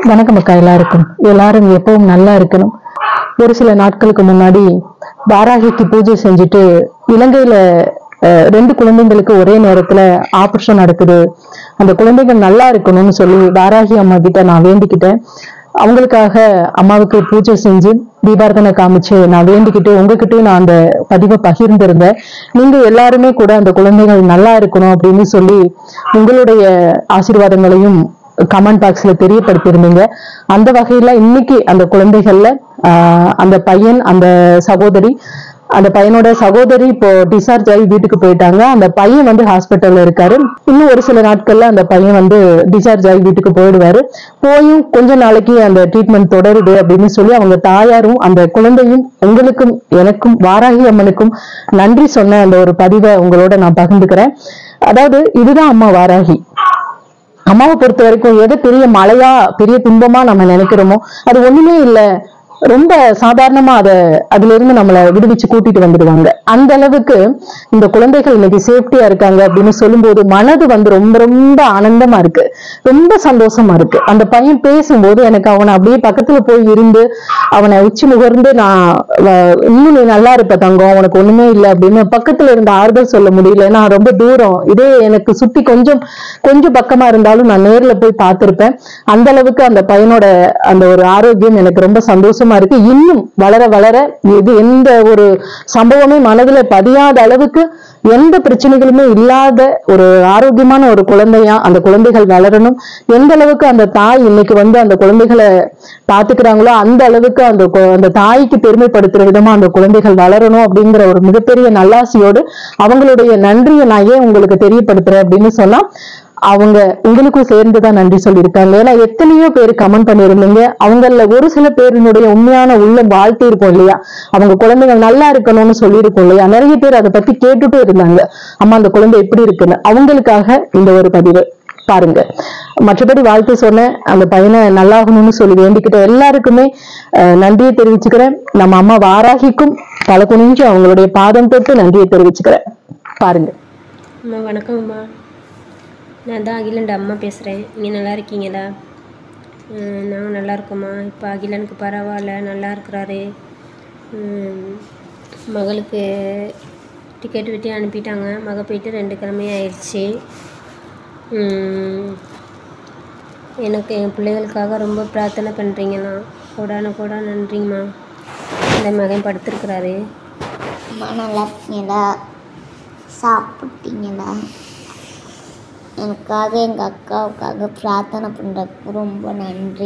வணக்கம் அக்கா எல்லாருக்கும் எல்லாரும் எப்பவும் நல்லா இருக்கணும் ஒரு சில நாட்களுக்கு முன்னாடி வாராகிக்கு பூஜை செஞ்சுட்டு இலங்கையில அஹ், ரெண்டு குழந்தைங்களுக்கு ஒரே நேரத்துல ஆபரேஷன் நடக்குது அந்த குழந்தைகள் நல்லா இருக்கணும்னு சொல்லி வாராகி அம்மா கிட்ட நான் வேண்டிக்கிட்டேன் அவங்களுக்காக அம்மாவுக்கு பூஜை செஞ்சு தீபார்த்தனை காமிச்சு நான் வேண்டிக்கிட்டு உங்ககிட்டயும் நான் அந்த பதிவை பகிர்ந்திருந்தேன் நீங்க எல்லாருமே கூட அந்த குழந்தைகள் நல்லா இருக்கணும் அப்படின்னு சொல்லி உங்களுடைய ஆசீர்வாதங்களையும் கமெண்ட் பாக்ஸ்ல தெரியப்படுத்தியிருந்தீங்க அந்த வகையில இன்னைக்கு அந்த குழந்தைகள்ல ஆஹ், அந்த பையன் அந்த சகோதரி அந்த பையனோட சகோதரி இப்போ டிஸ்சார்ஜ் ஆகி வீட்டுக்கு போயிட்டாங்க அந்த பையன் வந்து ஹாஸ்பிட்டல்ல இருக்காரு இன்னும் ஒரு சில நாட்கள்ல அந்த பையன் வந்து டிஸ்சார்ஜ் ஆகி வீட்டுக்கு போயிடுவாரு போயும் கொஞ்ச நாளைக்கு அந்த ட்ரீட்மெண்ட் தொடருது அப்படின்னு சொல்லி அவங்க தாயாரும் அந்த குழந்தையும் உங்களுக்கும் எனக்கும் வாராகி அம்மனுக்கும் நன்றி சொன்ன அந்த ஒரு பதிவை உங்களோட நான் பகிர்ந்துக்கிறேன் அதாவது இதுதான் அம்மா வாராகி அம்மாவை பொறுத்த வரைக்கும் எது பெரிய மழையா பெரிய துன்பமா நம்ம நினைக்கிறோமோ அது ஒண்ணுமே இல்ல ரொம்ப சாதாரணமா அத அதுல இருந்து நம்மளை விடுவிச்சு கூட்டிட்டு வந்துடுவாங்க அந்த அளவுக்கு இந்த குழந்தைகள் இன்னைக்கு சேஃப்டியா இருக்காங்க அப்படின்னு சொல்லும்போது மனது வந்து ரொம்ப ரொம்ப ஆனந்தமா இருக்கு ரொம்ப சந்தோஷமா இருக்கு அந்த பையன் பேசும்போது எனக்கு அவனை அப்படியே பக்கத்துல போய் இருந்து அவனை உச்சி முகர்ந்து நான் வ- இன்னும் நீ நல்லா இருப்ப தங்கம் உனக்கு ஒண்ணுமே இல்லை அப்படின்னு பக்கத்துல இருந்த ஆறுதல் சொல்ல முடியல நான் ரொம்ப தூரம் இதே எனக்கு சுத்தி கொஞ்சம் கொஞ்சம் பக்கமா இருந்தாலும் நான் நேர்ல போய் பார்த்திருப்பேன் அந்த அளவுக்கு அந்த பையனோட அந்த ஒரு ஆரோக்கியம் எனக்கு ரொம்ப சந்தோஷமா இருக்கு இன்னும் வளர வளர இது எந்த ஒரு சம்பவமே மனதுல பதியாத அளவுக்கு எந்த பிரச்சனைகளுமே இல்லாத ஒரு ஆரோக்கியமான ஒரு குழந்தையா அந்த குழந்தைகள் வளரணும் எந்த அளவுக்கு அந்த தாய் இன்னைக்கு வந்து அந்த குழந்தைகளை பாத்துக்கிறாங்களோ அந்த அளவுக்கு அந்த கு- அந்த தாய்க்கு பெருமைப்படுத்துற விதமா அந்த குழந்தைகள் வளரணும் அப்படிங்கிற ஒரு மிகப்பெரிய நல்லாசியோடு அவங்களுடைய நன்றியை நான் ஏன் உங்களுக்கு தெரியப்படுத்துறேன் அப்படின்னு சொன்னா அவங்க உங்களுக்கும் சேர்ந்துதான் நன்றி சொல்லியிருக்காங்க ஏன்னா எத்தனையோ பேர் கமெண்ட் பண்ணியிருந்தீங்க அவங்கள ஒரு சில பேரினுடைய உண்மையான உள்ள வாழ்த்து இருக்கும் இல்லையா அவங்க குழந்தைகள் நல்லா இருக்கணும்னு சொல்லியிருக்கோம் இல்லையா நிறைய பேர் அதை பத்தி கேட்டுட்டே இருந்தாங்க அம்மா அந்த குழந்தை எப்படி இருக்குன்னு அவங்களுக்காக இந்த ஒரு பதிவு பாருங்க மற்றபடி வாழ்த்து சொன்னேன் அந்த பையனை நல்லாகணும்னு சொல்லி வேண்டிக்கிட்ட எல்லாருக்குமே அஹ், நன்றியை தெரிவிச்சுக்கிறேன் நம்ம அம்மா வாராகிக்கும் தலை குனிஞ்சு அவங்களுடைய பாதம் தொட்டு நன்றியை தெரிவிச்சுக்கிறேன் பாருங்க அம்மா வணக்கம் அம்மா நான் தான் அகிலண்ட அம்மா பேசுகிறேன் நீங்கள் நல்லா இருக்கீங்களா ம், நாங்கள் நல்லா இருக்கோம்மா இப்போ அகிலனுக்கு பரவாயில்ல நல்லா இருக்கிறாரு ம், மகளுக்கு டிக்கெட் வெட்டி அனுப்பிட்டாங்க மக போயிட்டு ரெண்டு கிழமை ஆயிடுச்சு ம், எனக்கு என் பிள்ளைகளுக்காக ரொம்ப பிரார்த்தனை பண்ணுறீங்கண்ணா கோடான கோடா நன்றிங்கம்மா இந்த மகன் படுத்திருக்கிறாரு அம்மா நல்லா இருக்கீங்களா சாப்பிட்டீங்களா எனக்காக எங்கள் அக்காவுக்காக பிரார்த்தனை பண்ணுறதுக்கு ரொம்ப நன்றி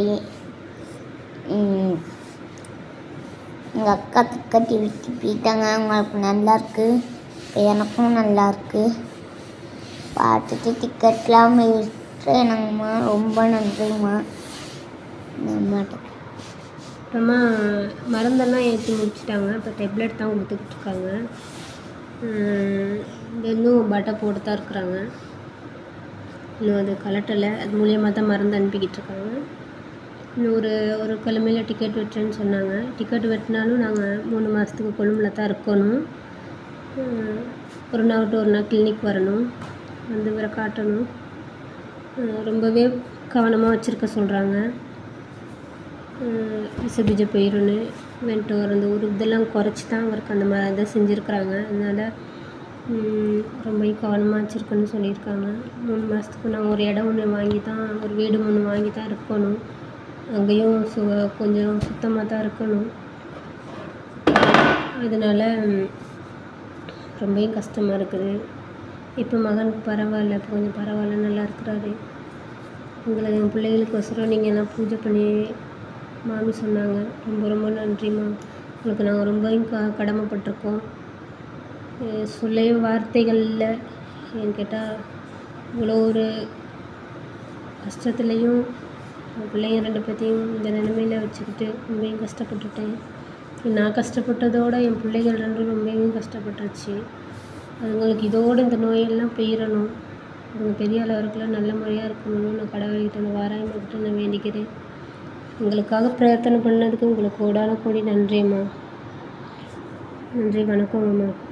எங்கள் அக்கா திக்கட்டி விட்டு போயிட்டாங்க அவங்களுக்கு நல்லா இருக்கு எனக்கும் நல்லா இருக்கு பார்த்துட்டு டிக்கெட்லாம் விட்டுறேனுங்கம்மா ரொம்ப நன்றிம்மா நம்மகிட்ட அப்புறமா மருந்தெல்லாம் ஏற்றி முடிச்சிட்டாங்க இப்போ டெப்லெட் தான் கொடுத்துக்கிட்டு இருக்காங்க உம், இது இன்னும் பட்டை போட்டு தான் இருக்கிறாங்க இன்னும் அது கலட்டலை அது மூலியமாக தான் மருந்து அனுப்பிக்கிட்டு இருக்காங்க இன்னும் ஒரு ஒரு கிழமையில் டிக்கெட் வெட்டுறேன்னு சொன்னாங்க டிக்கெட் வெட்டினாலும் நாங்கள் மூணு மாதத்துக்கு கொழும்புல தான் இருக்கணும் உம், ஒரு நாள் விட்டு ஒரு நாள் கிளினிக் வரணும் வந்து இவரை காட்டணும் உம், ரொம்பவே கவனமாக வச்சுருக்க சொல்கிறாங்க விசபீஜ பயிர்னு வென்டோர் அந்த ஒரு இதெல்லாம் குறைச்சி தான் அவருக்கு அந்த மாதிரி இதை செஞ்சுருக்குறாங்க அதனால் ம், ரொம்ப கவனமாக வச்சுருக்கணும்னு சொல்லியிருக்காங்க மூணு மாதத்துக்கு நான் ஒரு இடம் ஒன்று வாங்கி தான் ஒரு வீடு ஒன்று வாங்கி தான் இருக்கணும் அங்கேயும் சு கொஞ்சம் சுத்தமாக தான் இருக்கணும் அதனால் ரொம்பவும் கஷ்டமாக இருக்குது இப்போ மகனுக்கு பரவாயில்ல இப்போ கொஞ்சம் பரவாயில்ல நல்லா இருக்கிறாரு உங்களை என் பிள்ளைகளுக்கோசரம் நீங்கள் எல்லாம் பூஜை பண்ணி மாமி சொன்னாங்க ரொம்ப ரொம்ப நன்றிம்மா உங்களுக்கு நாங்கள் ரொம்பவும் க கடமைப்பட்டிருக்கோம் அஹ் சொல்லவே வார்த்தைகள் இல்லை ஏன்னு கேட்டால் இவ்வளோ ஒரு கஷ்டத்துலேயும் என் பிள்ளைங்க ரெண்டு பேர்த்தையும் இந்த நிலைமையில் வச்சுக்கிட்டு ரொம்பவும் கஷ்டப்பட்டுட்டேன் நான் கஷ்டப்பட்டதோட என் பிள்ளைகள் ரெண்டும் ரொம்பவும் கஷ்டப்பட்டுருச்சு அதுங்களுக்கு இதோடு இந்த நோயெல்லாம் போயிடணும் அதுங்க பெரிய அளவுக்குலாம் நல்ல முறையாக இருக்கணும்னு நான் கடவுள்கிட்ட அந்த வாராயம்கிட்ட நான் வேண்டிக்கிறேன் உங்களுக்காக பிரார்த்தனை பண்ணதுக்கு உங்களுக்கு கோடான கோடி நன்றிம்மா நன்றி வணக்கம் அம்மா